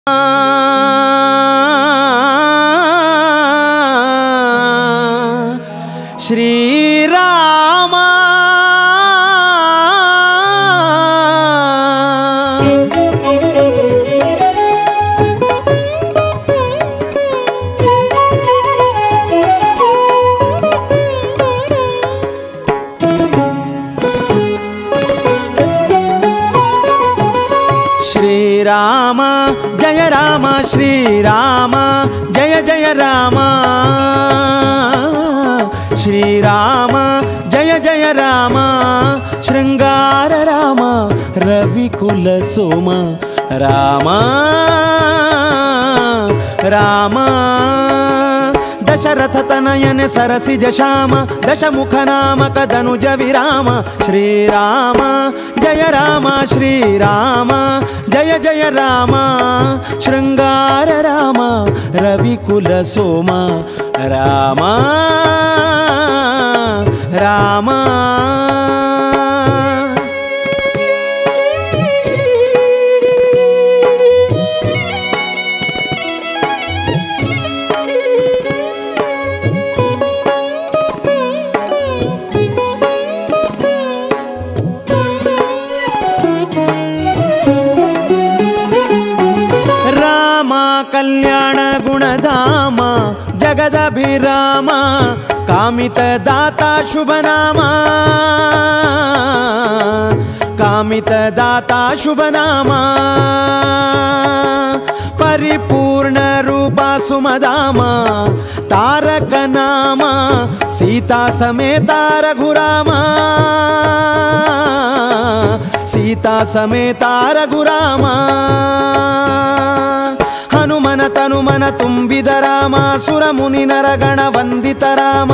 ಶ್ರೀರಾಮ ಶ್ರೀರಾಮ ಜಯ ರಾಮ ಶ್ರೀರಾಮ ಜಯ ಜಯ ರಾಮ ಶ್ರೀರಾಮ ಜಯ ಜಯ ರಾಮ ಶೃಂಗಾರ ರಾಮ ರವಿಕುಲ ಸೋಮ ರಾಮ ರಾಮ ದಶರಥ ತನಯನೆ ಸರಸಿಜ ಶ್ಯಾಮ ದಶಮುಖ ನಾಮಕ ಧನುಜ ವಿರಾಮ ಶ್ರೀರಾಮ ಜಯ ರಾಮ ಶ್ರೀರಾಮ ಜಯ ಜಯ ರಾಮ ಶೃಂಗಾರ ರಾಮ ರವಿಕುಲ ಸೋಮ ರಾಮ ರಾಮ ರಾಮ ಕಲ್ಯಾಣ ಗುಣಧಾಮ ಜಗದಭಿರಾಮ ಕಾಮಿತ ದಾತ ಶುಭನಾಮ ಕಾಮಿತ ದಾತ ಶುಭನಾಮ ಪರಿಪೂರ್ಣ ರೂಪ ಸುಮಧಾಮ ತಾರಕ ನಾಮ ಸೀತಾ ಸಮೇತ ರಘುರಾಮ ಸೀತಾ ಸಮೇತ ರಘುರಾಮ ಹನುಮನ ತನುಮನ ತುಂಬಿದ ರಾಮ ಸುರಮುನಿ ನರಗಣ ವಂದಿತ ರಾಮ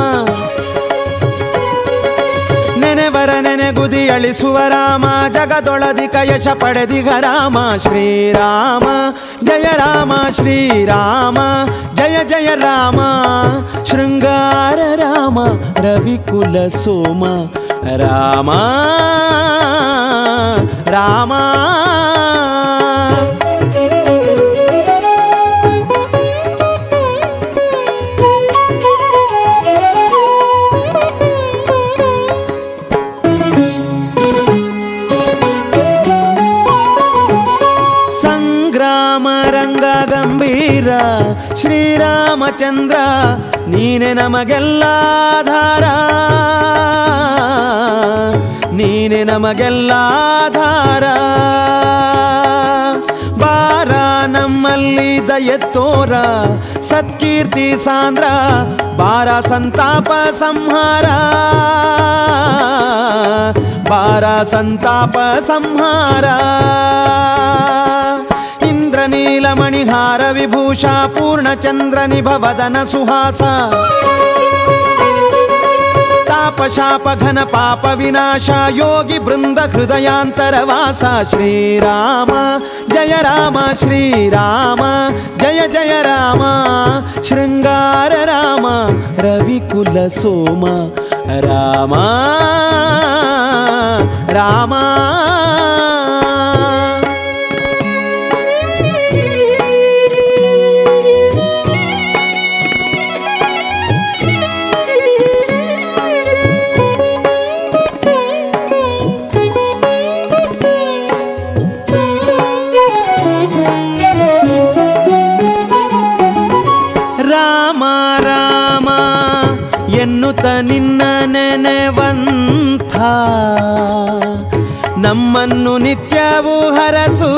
ನೆನೆವರ ನೆನೆಗುದಿ ಅಳಿಸುವ ರಾಮ ಜಗದೊಳದಿಕ ಯಶ ಪಡೆದಿಗ ರಾಮ ಶ್ರೀರಾಮ ಜಯ ರಾಮ ಶ್ರೀರಾಮ ಜಯ ಜಯ ರಾಮ ಶೃಂಗಾರ ರಾಮ ರವಿಕುಲ ಸೋಮ ರಾಮ ರಾಮ ಸಂಗ್ರಾಮ ರಂಗ ಗಂಭೀರ ಶ್ರೀರಾಮಚಂದ್ರ ನೀನೆ ನಮಗೆಲ್ಲಾಧಾರ ನೀನೆ ನಮಗೆಲ್ಲಾಧಾರ ಬಾರ ನಮ್ಮಲ್ಲಿ ದಯತ್ತೋರ ಸತ್ಕೀರ್ತಿ ಸಾಂದ್ರ ಬಾರ ಸಂತಾಪ ಸಂಹಾರ ಬಾರ ಸಂತಾಪ ಸಂಹಾರ ಇಂದ್ರನೀಲಮಣಿಹಾರ ವಿಭೂಷ ಪೂರ್ಣಚಂದ್ರ ನಿಭವದನ ಸುಹಾಸ ತಾಪ ಶಾಪ ಘನ ಪಾಪ ವಿನಾಶ ಯೋಗಿ ಬೃಂದ ಹೃದಯಾಂತರ ವಾಸ ಶ್ರೀರಾಮ ಜಯ ರಾಮ ಶ್ರೀರಾಮ ಜಯ ಜಯ ರಾಮ ಶೃಂಗಾರ ರಾಮ ರವಿಕುಲ ಸೋಮ ರಾಮ ರಾಮ ರಾಮ ರಾಮ ಎನ್ನುತ್ತ ನಿನ್ನ ನೆನೆವಂಥ ನಮ್ಮನ್ನು ನಿತ್ಯವೂ ಹರಸು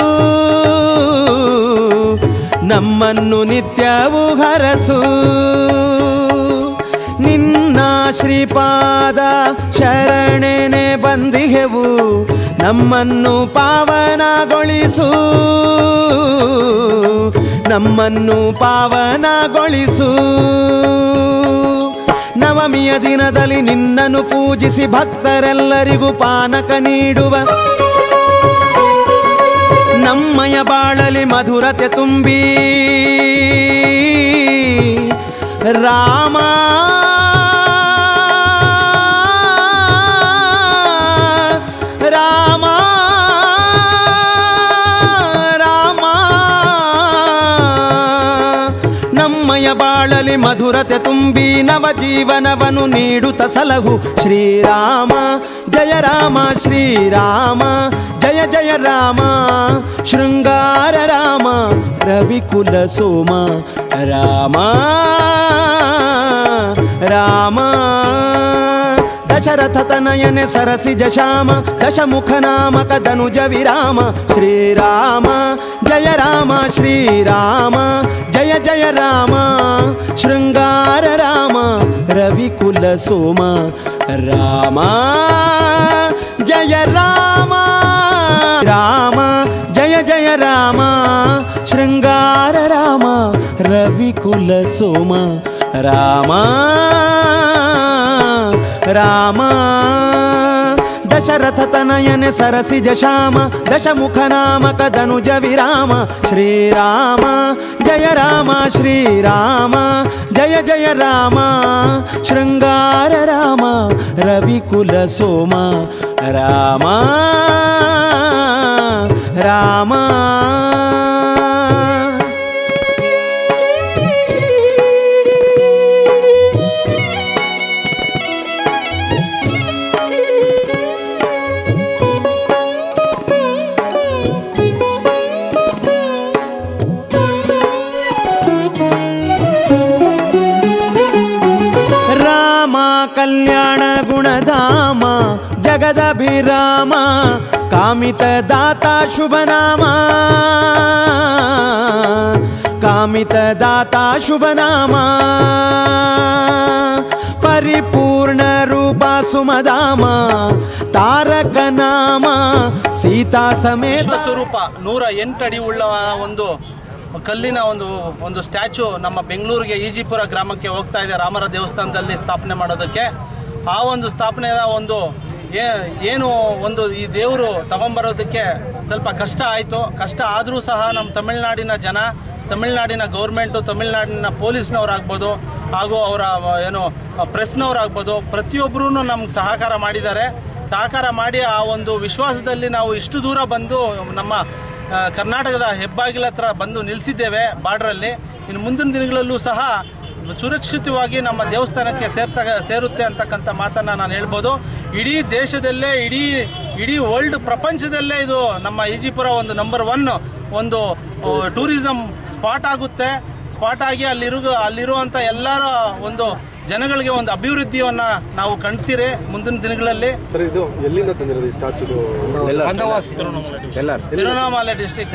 ನಮ್ಮನ್ನು ನಿತ್ಯವೂ ಹರಸು ನಿನ್ನ ಶ್ರೀಪಾದ ಶರಣೆನೆ ಬಂದಿಹೆವು ನಮ್ಮನ್ನು ಪಾವನಗೊಳಿಸು ನಮ್ಮನ್ನು ಪಾವನಗೊಳಿಸು ನವಮಿಯ ದಿನದಲ್ಲಿ ನಿನ್ನನ್ನು ಪೂಜಿಸಿ ಭಕ್ತರೆಲ್ಲರಿಗೂ ಪಾನಕ ನೀಡುವ ನಮ್ಮಯ ಬಾಳಲಿ ಮಧುರತೆ ತುಂಬಿ ರಾಮ ರಾಮ ರಾಮ ನಮ್ಮಯ ಬಾಳಲಿ ಮಧುರತೆ ತುಂಬಿ ನವ ಜೀವನವನ್ನು ನೀಡುತ್ತ ಸಲಹು ಶ್ರೀರಾಮ ಜಯ ರಾಮ ಶ್ರೀರಾಮ ಜಯ ಜಯ ರಾಮ ಶೃಂಗಾರ ರಾಮ ರವಿಕುಲ ಸೋಮ ರಾಮ ರಾಮ ದಶರಥ ತನಯನೆ ಸರಸಿಜ ಶ್ಯಾಮ ದಶಮುಖ ನಾಮಕ ಧನುಜ ವಿರಾಮ ಶ್ರೀರಾಮ ಜಯ ರಾಮ ಶ್ರೀರಾಮ ಜಯ ಜಯ ರಾಮ ಶೃಂಗಾರ ರಾಮ ರವಿಕುಲ ಸೋಮ ರಾಮ ಜಯ ರಾಮ ರಾಮ ಜಯ ಜಯ ರಾಮ ಶೃಂಗಾರ ರಾಮ ರವಿಕುಲ ಸೋಮ ರಾಮ ರಾಮ ದಶರಥ ತನಯನೆ ಸರಸಿಜ ಶ್ಯಾಮ ದಶಮುಖ ನಾಮಕ ಧನುಜ ವಿರಾಮ ಶ್ರೀರಾಮ ಜಯ ರಾಮ ಶ್ರೀರಾಮ ಜಯ ಜಯ ರಾಮ ಶೃಂಗಾರ ರಾಮ ರವಿಕುಲ ಸೋಮ ರಾಮ ರಾಮ ರಾಮ ಕಲ್ಯಾಣ ಗುಣಧಾಮ ಜಗದಭಿರಾಮ ಕಾಮಿತ ದಾತ ಶುಭನಾಮ ಕಾಮಿತ ದಾತ ಶುಭನಾಮ ಪರಿಪೂರ್ಣ ರೂಪ ಸುಮಧಾಮ ತಾರಕ ನಾಮ ಸೀತಾ ಸಮೇತ ವಿಶ್ವಸ್ವರೂಪ ನೂರ ಎಂಟು ಅಡಿ ಉಳ್ಳ ಒಂದು ಕಲ್ಲಿನ ಒಂದು ಒಂದು ಸ್ಟ್ಯಾಚು ನಮ್ಮ ಬೆಂಗಳೂರಿಗೆ ಈಜಿಪುರ ಗ್ರಾಮಕ್ಕೆ ಹೋಗ್ತಾ ಇದೆ ರಾಮರ ದೇವಸ್ಥಾನದಲ್ಲಿ ಸ್ಥಾಪನೆ ಮಾಡೋದಕ್ಕೆ ಆ ಒಂದು ಸ್ಥಾಪನೆಯ ಒಂದು ಏ- ಏನು ಒಂದು ಈ ದೇವರು ತಗೊಂಬರೋದಕ್ಕೆ ಸ್ವಲ್ಪ ಕಷ್ಟ ಆಯಿತು ಕಷ್ಟ ಆದರೂ ಸಹ ನಮ್ಮ ತಮಿಳುನಾಡಿನ ಜನ ತಮಿಳುನಾಡಿನ ಗೌರ್ಮೆಂಟು ತಮಿಳುನಾಡಿನ ಪೊಲೀಸ್ನವರಾಗ್ಬೋದು ಹಾಗೂ ಅವರ ಏನು ಪ್ರೆಸ್ನವರಾಗ್ಬೋದು ಪ್ರತಿಯೊಬ್ಬರೂ ನಮ್ಗೆ ಸಹಕಾರ ಮಾಡಿದ್ದಾರೆ ಸಹಕಾರ ಮಾಡಿ ಆ ಒಂದು ವಿಶ್ವಾಸದಲ್ಲಿ ನಾವು ಇಷ್ಟು ದೂರ ಬಂದು ನಮ್ಮ ಆ, ಕರ್ನಾಟಕದ ಹೆಬ್ಬಾಗಿಲ ಹತ್ರ ಬಂದು ನಿಲ್ಲಿಸಿದ್ದೇವೆ ಬಾರ್ಡ್ರಲ್ಲಿ ಇನ್ನು ಮುಂದಿನ ದಿನಗಳಲ್ಲೂ ಸಹ ಸುರಕ್ಷಿತವಾಗಿ ನಮ್ಮ ದೇವಸ್ಥಾನಕ್ಕೆ ಸೇರ್ತ ಸೇರುತ್ತೆ ಅಂತಕ್ಕಂಥ ಮಾತನ್ನು ನಾನು ಹೇಳ್ಬೋದು ಇಡೀ ದೇಶದಲ್ಲೇ ಇಡೀ ಇಡೀ ವರ್ಲ್ಡ್ ಪ್ರಪಂಚದಲ್ಲೇ ಇದು ನಮ್ಮ ಈಜಿಪುರ ಒಂದು ನಂಬರ್ ಒನ್ ಒಂದು ಟೂರಿಸಂ ಸ್ಪಾಟ್ ಆಗುತ್ತೆ ಸ್ಪಾಟ್ ಆಗಿ ಅಲ್ಲಿರು ಅಲ್ಲಿರುವಂಥ ಎಲ್ಲರ ಒಂದು ಜನಗಳಿಗೆ ಒಂದು ಅಭಿವೃದ್ಧಿಯನ್ನು ನಾವು ಕಾಣ್ತೀರಿ ಮುಂದಿನ ದಿನಗಳಲ್ಲಿ ಸರ್ ಇದು ಎಲ್ಲಿಂದ ತಂದಿರೋದು ಈ ಸ್ಟಾಚ್ಯೂದು ತಿರುವಣ್ಣಾಮಲೆ ಡಿಸ್ಟಿಕ್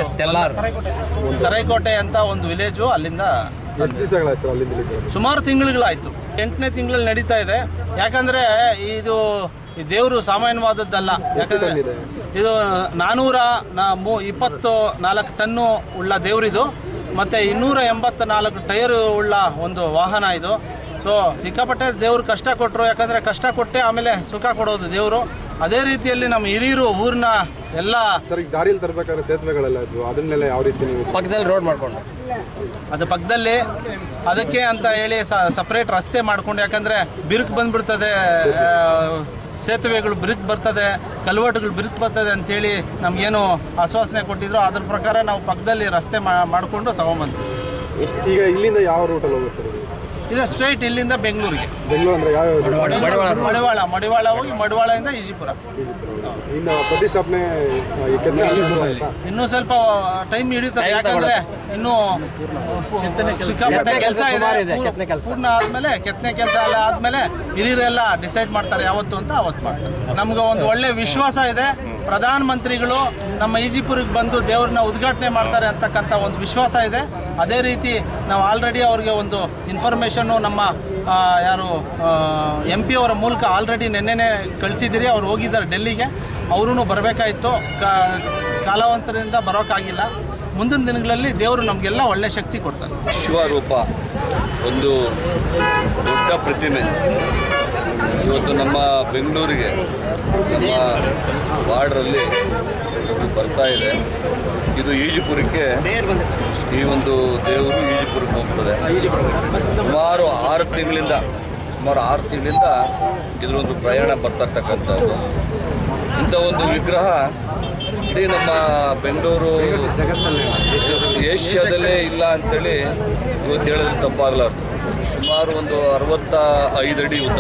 ಕರೈಕೋಟೆ ಅಂತ ಒಂದು ವಿಲೇಜು ಅಲ್ಲಿಂದ ಎಷ್ಟು ದಿವಸಗಳಾಯ್ತು ಸರ್ ಅಲ್ಲಿಂದ ಇಲ್ಲಿಗೆ ಬರೋದು? ಸುಮಾರು ತಿಂಗಳುಗಳಾಯಿತು ಎಂಟನೇ ತಿಂಗಳಲ್ಲಿ ನಡೀತಾ ಇದೆ ಯಾಕಂದರೆ ಇದು ಈ ದೇವರು ಸಾಮಾನ್ಯವಾದದ್ದಲ್ಲ ಯಾಕಂದರೆ ಟನ್ ಇದೆ? ಇದು ನಾನೂರ ನಾ ಮೂ ಇಪ್ಪತ್ತು ನಾಲ್ಕು ಟನ್ನು ಉಳ್ಳ ದೇವರಿದು ಮತ್ತು ಇನ್ನೂರ ಎಂಬತ್ತ ನಾಲ್ಕು ಟೈರ್ ಉಳ್ಳ ಒಂದು ವಾಹನ ಇದು ಸೊ ಸಿಕ್ಕಾಪಟ್ಟೆ ದೇವ್ರು ಕಷ್ಟ ಕೊಟ್ಟರು ಯಾಕಂದರೆ ಕಷ್ಟ ಕೊಟ್ಟೆ ಆಮೇಲೆ ಸುಖ ಕೊಡೋದು ದೇವರು ಅದೇ ರೀತಿಯಲ್ಲಿ ನಮ್ಮ ಹಿರಿಯರು ಊರಿನ ಎಲ್ಲ ಸರ್ ಈಗ ದಾರಿಯಲ್ಲಿ ತರಬೇಕಾದ್ರೆ ಸೇತುವೆಗಳೆಲ್ಲ ಇದ್ವು ಅದನ್ನೆಲ್ಲ ಯಾವ ರೀತಿ ನೀವು ಪಕ್ಕದಲ್ಲಿ ರೋಡ್ ಮಾಡ್ಕೊಂಡು ಅದು ಪಕ್ಕದಲ್ಲಿ ಅದಕ್ಕೆ ಅಂತ ಹೇಳಿ ಸಪ್ರೇಟ್ ರಸ್ತೆ ಮಾಡ್ಕೊಂಡು ಯಾಕಂದರೆ ಬಿರುಕು ಬಂದ್ಬಿಡ್ತದೆ ಆ, ಸೇತುವೆಗಳು ಬಿರುಕು ಬರ್ತದೆ ಕಲ್ವಟುಗಳು ಬಿರುಕು ಬರ್ತದೆ ಅಂತೇಳಿ ನಮಗೇನು ಆಶ್ವಾಸನೆ ಕೊಟ್ಟಿದ್ರು ಅದ್ರ ಪ್ರಕಾರ ನಾವು ಪಕ್ಕದಲ್ಲಿ ರಸ್ತೆ ಮಾ- ಮಾಡಿಕೊಂಡು ತೊಗೊಂಬಂದ್ವಿ ಈಗ ಇಲ್ಲಿಂದ ಯಾವ ರೂಟಲ್ಲಿ ಹೋಗೋದು ಸರ್ ಇದು? ಇದು ಸ್ಟ್ರೈಟ್ ಇಲ್ಲಿಂದ ಬೆಂಗಳೂರಿಗೆ ಬೆಂಗಳೂರು ಅಂದ್ರೆ ಯಾವ ಮಡಿವಾಳ ಮಡಿವಾಳ ಹೋಗಿ ಮಡಿವಾಳದಿಂದ ಈಜಿಪುರ ಇನ್ನು ಪ್ರತಿಷ್ಠಾಪನೆ ಆ, ಈ ಕೆತ್ತನೆ ಆಗೋದು ಆಯ್ತಾ? ಇನ್ನೂ ಸ್ವಲ್ಪ ಟೈಮ್ ಹಿಡಿತದೆ ಯಾಕಂದ್ರೆ ಇನ್ನೂ ಸಿಕ್ಕಾಪಟ್ಟೆ ಕೆಲಸ ಸುಮಾರು ಇದೆ ಇದೆ, ಕೆತ್ತನೆ ಕೆಲ್ಸ. ಪೂರ್ಣ ಆದ್ಮೇಲೆ ಕೆತ್ತನೆ ಕೆಲಸ ಎಲ್ಲ ಆದ್ಮೇಲೆ ಹಿರಿಯರೆಲ್ಲ ಡಿಸೈಡ್ ಮಾಡ್ತಾರೆ ಯಾವತ್ತು ಅಂತ ಅವತ್ತು ಮಾಡ್ತಾರೆ ನಮ್ಗೆ ಒಂದು ಒಳ್ಳೆ ವಿಶ್ವಾಸ ಇದೆ ಪ್ರಧಾನ ಮಂತ್ರಿಗಳು ನಮ್ಮ ಈಜಿಪುರಿಗೆ ಬಂದು ದೇವ್ರನ್ನ ಉದ್ಘಾಟನೆ ಮಾಡ್ತಾರೆ ಅಂತಕ್ಕಂಥ ಒಂದು ವಿಶ್ವಾಸ ಇದೆ ಅದೇ ರೀತಿ ನಾವು ಆಲ್ರೆಡಿ ಅವ್ರಿಗೆ ಒಂದು ಇನ್ಫಾರ್ಮೇಷನ್ನು ನಮ್ಮ ಆ, ಯಾರು ಎಂ ಪಿ ಅವರ ಮೂಲಕ ಆಲ್ರೆಡಿ ನೆನ್ನೆನೇ ಕಳಿಸಿದ್ದೀರಿ ಅವ್ರು ಹೋಗಿದ್ದಾರೆ ಡೆಲ್ಲಿಗೆ ಅವರೂ ಬರಬೇಕಾಯಿತು ಕಾಲಾವಂತರದಿಂದ ಬರೋಕ್ಕಾಗಿಲ್ಲ ಮುಂದಿನ ದಿನಗಳಲ್ಲಿ ದೇವರು ನಮಗೆಲ್ಲ ಒಳ್ಳೆ ಶಕ್ತಿ ಕೊಡ್ತಾರೆ ವಿಶ್ವರೂಪ ಒಂದು ದೊಡ್ಡ ಪ್ರತಿಮೆ ಇವತ್ತು ನಮ್ಮ ಬೆಂಗಳೂರಿಗೆ ನಮ್ಮ ವಾರ್ಡ್ರಲ್ಲಿ ಇದು ಬರ್ತಾ ಇದೆ ಇದು ಈಜುಪುರಕ್ಕೆ ಈ ಒಂದು ದೇವರು ಈಜುಪುರಕ್ಕೆ ಹೋಗ್ತದೆ ಸುಮಾರು ಆರು ತಿಂಗಳಿಂದ ಸುಮಾರು ಆರು ತಿಂಗಳಿಂದ ಇದರೊಂದು ಪ್ರಯಾಣ ಬರ್ತಾ ಇರ್ತಕ್ಕಂಥದ್ದು ಇಂಥ ಒಂದು ವಿಗ್ರಹ ಇಡೀ ನಮ್ಮ ಬೆಂಗಳೂರು ಏಷ್ಯಾದಲ್ಲೇ ಇಲ್ಲ ಅಂತೇಳಿ ಇವತ್ತು ಹೇಳಿದ್ರೆ ತಪ್ಪಾಗಲಾರ್ದು ಸುಮಾರು ಒಂದು ಅರವತ್ತ ಐದು ಅಡಿ ಉದ್ದ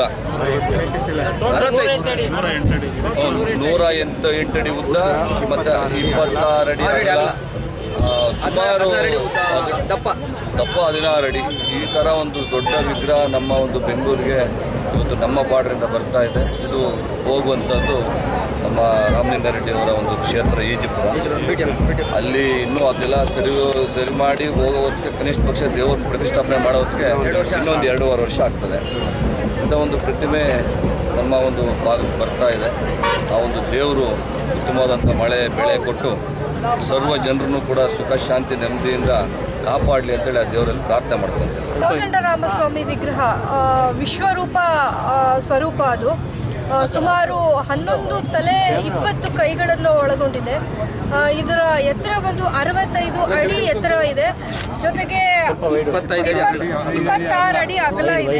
ಹೌದು, ನೂರ ಎಂಟು ಎಂಟು ಅಡಿ ಉದ್ದ ಮತ್ತು ಇಪ್ಪತ್ತಾರು ಅಡಿ ಅಗಲ, ಆ, ಸುಮಾರು ದಪ್ಪ ದಪ್ಪ ಹದಿನಾರು ಅಡಿ ಈ ಥರ ಒಂದು ದೊಡ್ಡ ವಿಗ್ರಹ ನಮ್ಮ ಒಂದು ಬೆಂಗಳೂರಿಗೆ ಇವತ್ತು ನಮ್ಮ ಬಾರ್ಡ್ರಿಂದ ಬರ್ತಾ ಇದೆ ಇದು ಹೋಗುವಂಥದ್ದು ನಮ್ಮ ರಾಮಲಿಂಗಾರೆಡ್ಡಿ ಅವರ ಒಂದು ಕ್ಷೇತ್ರ ಈಜಿಪುರ ಅಲ್ಲಿ ಇನ್ನೂ ಅದೆಲ್ಲ ಸರಿ ಸರಿ ಮಾಡಿ ಹೋಗೋ ಹೊತ್ತಿಗೆ ಕನಿಷ್ಠ ಪಕ್ಷ ದೇವ್ರ ಪ್ರತಿಷ್ಠಾಪನೆ ಮಾಡೋ ಹೊತ್ತಿಗೆ ಇನ್ನೊಂದು ಎರಡೂವರೆ ವರ್ಷ ಆಗ್ತದೆ ಇಂಥ ಒಂದು ಪ್ರತಿಮೆ ನಮ್ಮ ಒಂದು ಭಾಗಕ್ಕೆ ಬರ್ತಾ ಇದೆ ಆ ಒಂದು ದೇವರು ಉತ್ತಮವಾದಂಥ ಮಳೆ ಬೆಳೆ ಕೊಟ್ಟು ಸರ್ವ ಜನರನ್ನು ಕೂಡ ಸುಖ ಶಾಂತಿ ನೆಮ್ಮದಿಯಿಂದ ಕಾಪಾಡಲಿ ಅಂತೇಳಿ ಆ ದೇವರಲ್ಲಿ ಪ್ರಾರ್ಥನೆ ಮಾಡ್ಕೊಳ್ತೇವೆ ಕೋದಂಡರಾಮಸ್ವಾಮಿ ವಿಗ್ರಹ ಆ, ವಿಶ್ವರೂಪ ಆ, ಸ್ವರೂಪ ಅದು ಆ, ಸುಮಾರು ಹನ್ನೊಂದು ತಲೆ ಇಪ್ಪತ್ತು ಕೈಗಳನ್ನು ಒಳಗೊಂಡಿದೆ ಆ, ಇದರ ಎತ್ತರ ಬಂದು ಅರವತ್ತೈದು ಅಡಿ ಎತ್ತರ ಇದೆ ಜೊತೆಗೆ ಇಪ್ಪತ್- ಇಪ್ಪತ್ತಾರು ಅಡಿ ಅಗಲ ಇದೆ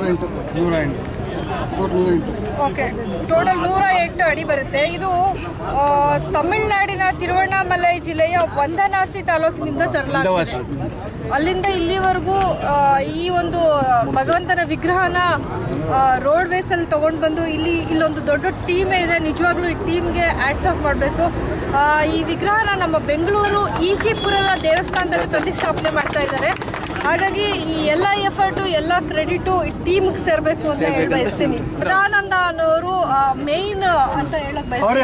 ಓಕೆ ಟೋಟಲ್ ನೂರ ಎಂಟು ಅಡಿ ಬರುತ್ತೆ ಇದು ಆ, ತಮಿಳುನಾಡಿನ ತಿರುವಣ್ಣಾಮಲೈ ಜಿಲ್ಲೆಯ ವಂದನಾಸಿ ತಾಲೂಕಿನಿಂದ ತರಲಾಗಿದೆ ಅಲ್ಲಿಂದ ಇಲ್ಲಿವರೆಗೂ ಆ, ಈ ಒಂದು ಭಗವಂತನ ವಿಗ್ರಹನ ರೋಡ್ ವೇಸಲ್ಲಿ ತೊಗೊಂಡು ಬಂದು ಇಲ್ಲಿ ಇಲ್ಲೊಂದು ದೊಡ್ಡ ಟೀಮೇ ಇದೆ ನಿಜವಾಗ್ಲೂ ಈ ಟೀಮ್ಗೆ ಆ್ಯಡ್ಸ್ ಆಫ್ ಮಾಡಬೇಕು ಈ ವಿಗ್ರಹನ ನಮ್ಮ ಬೆಂಗಳೂರು ಈಜಿಪುರದ ದೇವಸ್ಥಾನದಲ್ಲಿ ಪ್ರತಿಷ್ಠಾಪನೆ ಮಾಡ್ತಾ ಇದ್ದಾರೆ ಹಾಗಾಗಿ ಈ ಎಲ್ಲ ಎಫರ್ಟು ಎಲ್ಲ ಕ್ರೆಡಿಟು ಈ ಟೀಮ್ಗೆ ಸೇರಬೇಕು ಅಂತ ಹೇಳಿ ಬಯಸ್ತೀನಿ ಸದಾನಂದ ಅನ್ನೋರು ಮೇಯ್ನ್ ಅಂತ ಹೇಳಕ್ ಬಯಸ್ತೀನಿ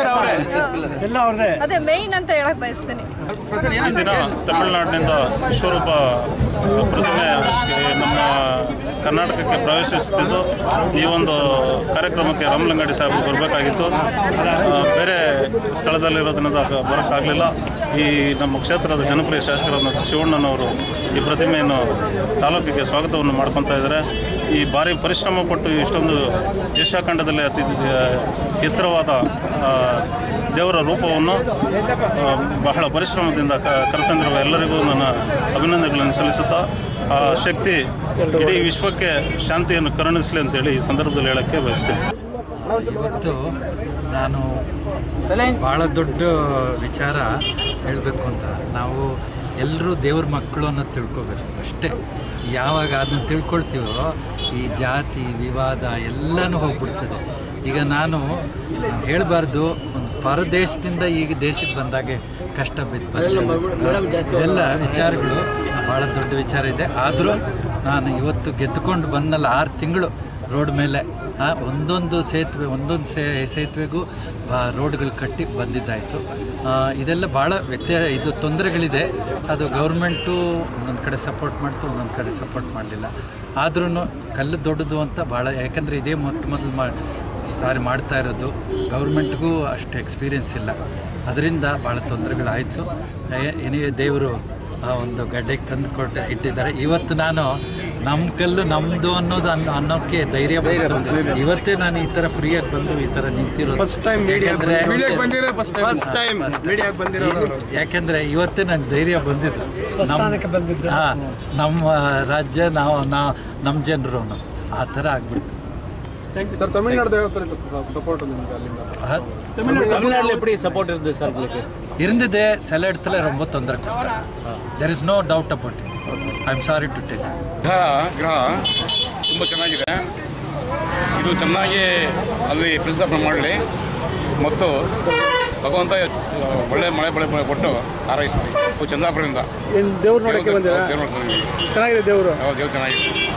ಹಾ. ಅದೇ ಮೇಯ್ನ್ ಅಂತ ಹೇಳಕ್ ಬಯಸ್ತೀನಿ ಈ ದಿನ ತಮಿಳುನಾಡಿನಿಂದ ವಿಶ್ವರೂಪ ಪ್ರತಿಮೆ ಈ ನಮ್ಮ ಕರ್ನಾಟಕಕ್ಕೆ ಪ್ರವೇಶಿಸುತ್ತಿದ್ದು ಈ ಒಂದು ಕಾರ್ಯಕ್ರಮಕ್ಕೆ ರಾಮಲಿಂಗಡಿ ಸಾಹೇಬರು ಬರಬೇಕಾಗಿತ್ತು ಆ, ಬೇರೆ ಸ್ಥಳದಲ್ಲಿರೋದ್ರಿಂದ ಬರೋಕ್ಕಾಗಲಿಲ್ಲ ಈ ನಮ್ಮ ಕ್ಷೇತ್ರದ ಜನಪ್ರಿಯ ಶಾಸಕರಾದ ಶಿವಣ್ಣನವರು ಈ ಪ್ರತಿಮೆಯನ್ನು ತಾಲೂಕಿಗೆ ಸ್ವಾಗತವನ್ನು ಮಾಡ್ಕೊತಾ ಇದ್ದಾರೆ ಈ ಭಾರಿ ಪರಿಶ್ರಮ ಪಟ್ಟು ಇಷ್ಟೊಂದು ಏಷ್ಯಾ ಖಂಡದಲ್ಲಿ ಅತಿ ಆ, ಎತ್ತರವಾದ ಆ, ದೇವರ ರೂಪವನ್ನು ಆ, ಬಹಳ ಪರಿಶ್ರಮದಿಂದ ಕ- ಕರೆತಂದಿರುವ ಎಲ್ಲರಿಗೂ ನನ್ನ ಅಭಿನಂದನೆಗಳನ್ನು ಸಲ್ಲಿಸುತ್ತಾ ಆ ಶಕ್ತಿ ಇಡೀ ವಿಶ್ವಕ್ಕೆ ಶಾಂತಿಯನ್ನು ಕರುಣಿಸಲಿ ಅಂತೇಳಿ ಈ ಸಂದರ್ಭದಲ್ಲಿ ಹೇಳಕ್ಕೆ ಬಯಸ್ತೇನೆ ಇವತ್ತು ನಾನು ಭಾಳ ದೊಡ್ಡ ವಿಚಾರ ಹೇಳಬೇಕು ಅಂತ ನಾವು ಎಲ್ಲರೂ ದೇವ್ರ ಮಕ್ಕಳು ಅನ್ನೋದು ತಿಳ್ಕೊಬೇಕು ಅಷ್ಟೇ ಯಾವಾಗ ಅದನ್ನು ತಿಳ್ಕೊಳ್ತೀವೋ ಈ ಜಾತಿ ವಿವಾದ ಎಲ್ಲನೂ ಹೋಗ್ಬಿಡ್ತದೆ ಈಗ ನಾನು ಹೇಳಬಾರ್ದು ಒಂದು ಪರದೇಶದಿಂದ ಈಗ ದೇಶಕ್ಕೆ ಬಂದಾಗೆ ಕಷ್ಟ ಬಿದ್ದು ಬಂದೆ. ಇವೆಲ್ಲ ವಿಚಾರಗಳು ಭಾಳ ದೊಡ್ಡ ವಿಚಾರ ಇದೆ ಆದರೂ ನಾನು ಇವತ್ತು ಗೆದ್ದುಕೊಂಡು ಬಂದಲ್ಲ ಆರು ತಿಂಗಳು ರೋಡ್ ಮೇಲೆ ಆ, ಒಂದೊಂದು ಸೇತುವೆ ಒಂದೊಂದು ಸೇ ಸೇತುವೆಗೂ ಬಾ ರೋಡ್ಗಳು ಕಟ್ಟಿ ಬಂದಿದ್ದಾಯಿತು ಆ, ಇದೆಲ್ಲ ಭಾಳ ವ್ಯತ್ಯಾಸ ಇದು ತೊಂದರೆಗಳಿದೆ ಅದು ಗೌರ್ಮೆಂಟು ಒಂದೊಂದು ಕಡೆ ಸಪೋರ್ಟ್ ಮಾಡ್ತು ಒಂದೊಂದು ಕಡೆ ಸಪೋರ್ಟ್ ಮಾಡಲಿಲ್ಲ ಆದ್ರೂ ಕಲ್ಲು ದೊಡ್ಡದು ಅಂತ ಭಾಳ ಯಾಕಂದರೆ ಇದೇ ಮೊಟ್ಟ ಮೊದಲು ಮಾ ಸಾರಿ ಮಾಡ್ತಾ ಇರೋದು ಗೌರ್ಮೆಂಟ್ಗೂ ಅಷ್ಟು ಎಕ್ಸ್ಪೀರಿಯನ್ಸ್ ಇಲ್ಲ ಅದರಿಂದ ಭಾಳ ತೊಂದರೆಗಳಾಯಿತು ಏನೇ ದೇವರು ಆ ಒಂದು ಗಡ್ಡೆಗೆ ತಂದು ಕೊಟ್ಟು ಇಟ್ಟಿದ್ದಾರೆ ಇವತ್ತು ನಾನು ನಮ್ಮ ಕಲ್ಲು ನಮ್ಮದು ಅನ್ನೋದು ಅನ್ನೋ ಅನ್ನೋಕ್ಕೆ ಧೈರ್ಯ ಬಂತು ಇವತ್ತೇ ನಾನು ಈ ಥರ ಫ್ರೀಯಾಗಿ ಬಂದು ಈ ಥರ ನಿಂತಿರೋದು ಯಾಕೆಂದರೆ ಯಾಕೆಂದ್ರೆ ಇವತ್ತೇ ನಂಗೆ ಧೈರ್ಯ ಬಂದಿದ್ದು ನಮ್ಮ ಹಾ, ನಮ್ಮ ರಾಜ್ಯ ನಾವು ನಾ ನಮ್ಮ ಜನರು ಅನ್ನೋದು ಆ ಥರ ಆಗ್ಬಿಡ್ತು ಸರ್ ತಮಿಳ್ನಾಡು ಯಾವ ಸಪೋರ್ಟ್ ನಿಮ್ಗೆ ಅಲ್ಲಿಂದ ಆ, தமிழ்நாட்டில் எப்படி சப்போர்ட் இருந்தது சார் உங்களுக்கு இருந்தது சில இடத்துல ரொம்ப ತೊಂದರೆ ಕೊಡ್ತಾರೆ there is no doubt about it I am sorry to tell ಗ್ರಹ ಗ್ರಹ ತುಂಬ ಚೆನ್ನಾಗಿದೆ ಇದು ಚೆನ್ನಾಗಿ ಅಲ್ಲಿ ಪ್ರತಿಷ್ಠಾಪನೆ ಮಾಡಲಿ ಮತ್ತು ಭಗವಂತ ಆ, ಒಳ್ಳೆ ಮಳೆ ಬೆಳೆ ಬೆಳೆ ಕೊಟ್ಟು ಹಾರೈಸ್ತೀವಿ ಚಂದಾಪುರದಿಂದ ದೇವ್ರು ನೋಡಕ್ಕೆ ಬಂದಿರಾ ದೇವ್ರು ನೋಡ್ಕೊಂಡು ಚೆನ್ನಾಗಿದೆ ದೇವರು ದೇವ್ರು ಚೆನ್ನಾಗಿದೆ